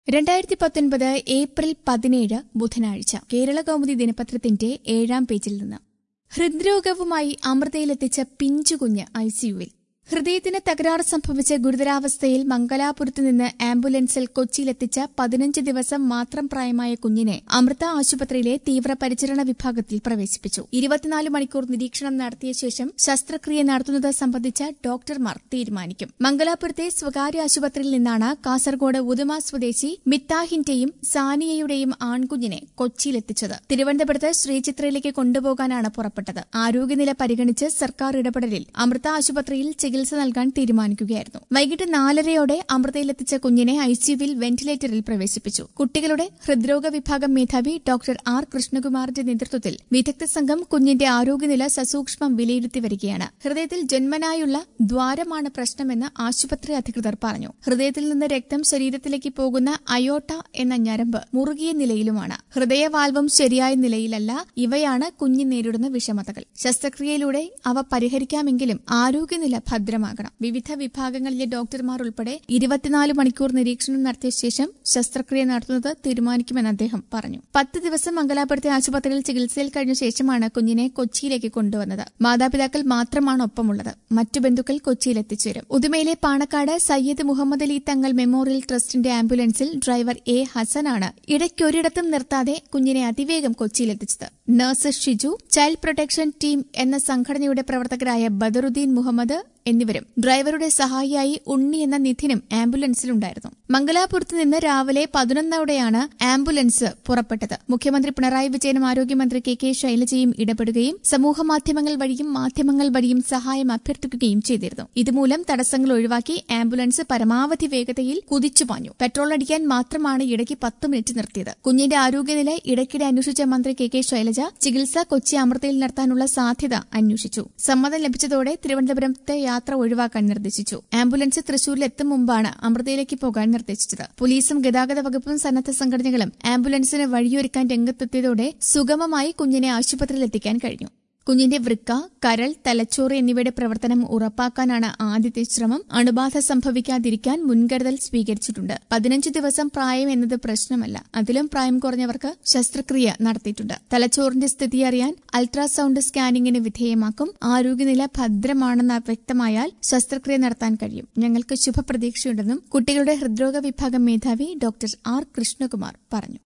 രണ്ടായിരത്തി പത്തൊൻപത് ഏപ്രിൽ പതിനേഴ് ബുധനാഴ്ച കേരള കൗമുദി ദിനപത്രത്തിന്റെ ഏഴാം പേജിൽ നിന്ന് ഹൃദ്രോഗവുമായി അമൃതയിലെത്തിച്ച പിഞ്ചുകുഞ്ഞ് ഐസിയുവിൽ ഹൃദയത്തിന് തകരാറ് സംഭവിച്ച ഗുരുതരാവസ്ഥയിൽ മംഗലാപുരത്ത് നിന്ന് ആംബുലൻസിൽ കൊച്ചിയിലെത്തിച്ച പതിനഞ്ച് ദിവസം മാത്രം പ്രായമായ കുഞ്ഞിനെ അമൃത ആശുപത്രിയിലെ തീവ്രപരിചരണ വിഭാഗത്തിൽ പ്രവേശിപ്പിച്ചു ഇരുപത്തിനാല് മണിക്കൂർ നിരീക്ഷണം നടത്തിയ ശേഷം ശസ്ത്രക്രിയ നടത്തുന്നത് സംബന്ധിച്ച ഡോക്ടർമാർ തീരുമാനിക്കും മംഗലാപുരത്തെ സ്വകാര്യ ആശുപത്രിയിൽ നിന്നാണ് കാസർഗോഡ് ഉദുമ സ്വദേശി മിത്താഹിന്റെയും സാനിയയുടെയും ആൺകുഞ്ഞിനെ കൊച്ചിയിലെത്തിച്ചത് തിരുവനന്തപുരത്ത് ശ്രീചിത്രയിലേക്ക് കൊണ്ടുപോകാനാണ് പുറപ്പെട്ടത് ആരോഗ്യനില പരിഗണിച്ച് സർക്കാർ ഇടപെടലിൽ അമൃത ആശുപത്രിയിൽ ചികിത്സ നൽകാൻ തീരുമാനിക്കുകയായിരുന്നു വൈകിട്ട് നാലരയോടെ അമൃതയിലെത്തിച്ച കുഞ്ഞിനെ ഐസിയുവിൽ വെന്റിലേറ്ററിൽ പ്രവേശിപ്പിച്ചു കുട്ടികളുടെ ഹൃദ്രോഗ വിഭാഗം മേധാവി ഡോക്ടർ ആർ കൃഷ്ണകുമാറിന്റെ നേതൃത്വത്തിൽ വിദഗ്ധ സംഘം കുഞ്ഞിന്റെ ആരോഗ്യനില സസൂക്ഷ്മം വിലയിരുത്തി വരികയാണ് ഹൃദയത്തിൽ ജന്മനായുള്ള ദ്വാരമാണ് പ്രശ്നമെന്ന് ആശുപത്രി അധികൃതർ പറഞ്ഞു ഹൃദയത്തിൽ നിന്ന് രക്തം ശരീരത്തിലേക്ക് പോകുന്ന അയോട്ട എന്ന ഞരമ്പ് മുറുകിയ നിലയിലുമാണ് ഹൃദയവാൽവും ശരിയായ നിലയിലല്ല ഇവയാണ് കുഞ്ഞ് നേരിടുന്ന വിഷമതകൾ ശസ്ത്രക്രിയയിലൂടെ അവ പരിഹരിക്കാമെങ്കിലും ആരോഗ്യനില ഭദ്രമാകണം വിവിധ വിഭാഗങ്ങളിലെ ഡോക്ടർമാർ ഉൾപ്പെടെ ഇരുപത്തിനാല് മണിക്കൂർ നിരീക്ഷണം നടത്തിയ ശേഷം ശസ്ത്രക്രിയ നടത്തുന്നത് തീരുമാനിക്കുമെന്ന് അദ്ദേഹം പറഞ്ഞു പത്ത് ദിവസം മംഗലാപുരത്തെ ആശുപത്രിയിൽ ചികിത്സയിൽ കഴിഞ്ഞ ശേഷമാണ് കുഞ്ഞിനെ കൊച്ചിയിലേക്ക് കൊണ്ടുവന്നത് മാതാപിതാക്കൾ മാത്രമാണ് ഒപ്പമുള്ളത് മറ്റു ബന്ധുക്കൾ കൊച്ചിയിൽ എത്തിച്ചേരും ഉദുമയിലെ പാണക്കാട് സയ്യിദ് മുഹമ്മദ് അലി തങ്ങൾ മെമ്മോറിയൽ ട്രസ്റ്റിന്റെ ആംബുലൻസിൽ ഡ്രൈവർ എ ഹസനാണ് ഇടയ്ക്കൊരിടത്തും നിർത്താതെ കുഞ്ഞിനെ അതിവേഗം കൊച്ചിയിലെത്തിച്ചത് nurse Shiju child protection team എന്ന സംഘടനയുടെ പ്രവർത്തകരായ ബദറുദ്ദീൻ മുഹമ്മദ് എന്നിവരും ഡ്രൈവറുടെ സഹായിയായി ഉണ്ണി എന്ന നിധിനും ആംബുലൻസിലുണ്ടായിരുന്നു മംഗലാപുരത്ത് നിന്ന് രാവിലെ പതിനൊന്നോടെയാണ് ആംബുലൻസ് പുറപ്പെട്ടത് മുഖ്യമന്ത്രി പിണറായി വിജയനും ആരോഗ്യമന്ത്രി കെ കെ ശൈലജയും ഇടപെടുകയും സമൂഹമാധ്യമങ്ങൾ വഴിയും മാധ്യമങ്ങൾ വഴിയും സഹായം അഭ്യർത്ഥിക്കുകയും ചെയ്തിരുന്നു ഇതുമൂലം തടസ്സങ്ങൾ ഒഴിവാക്കി ആംബുലൻസ് പരമാവധി വേഗതയിൽ കുതിച്ചു പാഞ്ഞു പെട്രോൾ അടിക്കാൻ മാത്രമാണ് ഇടയ്ക്ക് പത്ത് മിനിറ്റ് നിർത്തിയത് കുഞ്ഞിന്റെ ആരോഗ്യനില ഇടയ്ക്കിടെ അന്വേഷിച്ച മന്ത്രി കെ കെ ശൈലജ ചികിത്സ കൊച്ചി അമൃതയിൽ നടത്താനുള്ള സാധ്യത അന്വേഷിച്ചു സമ്മതം ലഭിച്ചതോടെ തിരുവനന്തപുരത്തെ യാത്ര ഒഴിവാക്കാൻ നിർദ്ദേശിച്ചു ആംബുലൻസ് തൃശൂരിൽ എത്തും മുമ്പാണ് അമൃതയിലേക്ക് പോകാൻ നിർദ്ദേശിച്ചത് പോലീസും ഗതാഗത വകുപ്പും സന്നദ്ധ സംഘടനകളും ആംബുലൻസിന് വഴിയൊരുക്കാൻ രംഗത്തെത്തിയതോടെ സുഗമമായി കുഞ്ഞിനെ ആശുപത്രിയിൽ എത്തിക്കാൻ കഴിഞ്ഞു കുഞ്ഞിന്റെ വൃക്ക കരൾ തലച്ചോറ് എന്നിവയുടെ പ്രവർത്തനം ഉറപ്പാക്കാനാണ് ആദ്യത്തെ ശ്രമം അണുബാധ സംഭവിക്കാതിരിക്കാൻ മുൻകരുതൽ സ്വീകരിച്ചിട്ടുണ്ട് പതിനഞ്ച് ദിവസം പ്രായം എന്നത് പ്രശ്നമല്ല അതിലും പ്രായം കുറഞ്ഞവർക്ക് ശസ്ത്രക്രിയ നടത്തിയിട്ടുണ്ട് തലച്ചോറിന്റെ സ്ഥിതി അറിയാൻ അൾട്രാസൌണ്ട് സ്കാനിങ്ങിന് വിധേയമാക്കും ആരോഗ്യനില ഭദ്രമാണെന്ന് വ്യക്തമായാൽ ശസ്ത്രക്രിയ നടത്താൻ കഴിയും ഞങ്ങൾക്ക് ശുഭപ്രതീക്ഷയുണ്ടെന്നും കുട്ടികളുടെ ഹൃദ്രോഗ വിഭാഗം മേധാവി ഡോക്ടർ ആർ കൃഷ്ണകുമാർ പറഞ്ഞു